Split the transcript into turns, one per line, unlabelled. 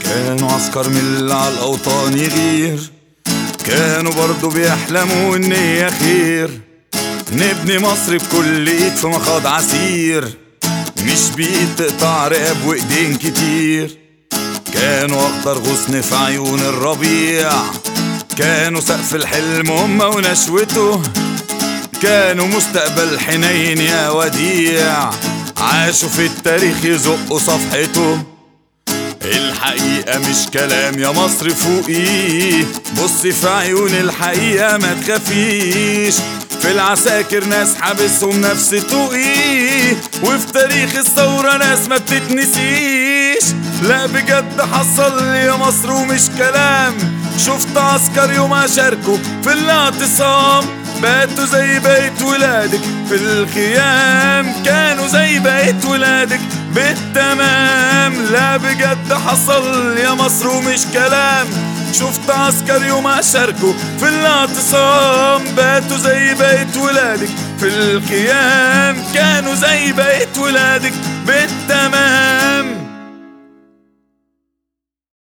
كانوا عسكر من اللي على الأوطان يغير كانوا برضو بيحلموا النية خير نبني مصر بكل ايد في مخاض عسير مش بإيد تقطع رقاب وايدين كتير كانوا أخضر غصن في عيون الربيع كانوا سقف الحلم هما ونشوته كانوا مستقبل حنين يا وديع عاشوا في التاريخ يزقوا صفحته الحقيقة مش كلام يا مصر فوقي بصي في عيون الحقيقة ما تخافيش في العساكر ناس حابسهم نفس توقي وفي تاريخ الثورة ناس ما بتتنسيش لا بجد حصل يا مصر ومش كلام شفت عسكر يوم شاركوا في الاعتصام باتوا زي بيت ولادك في الخيام كانوا زي بيت ولادك بالتمام لا بجد حصل يا مصر ومش كلام شفت عسكر يوم شاركوا في الاعتصام باتوا زي بيت ولادك في الخيام كانوا زي بيت ولادك بالتمام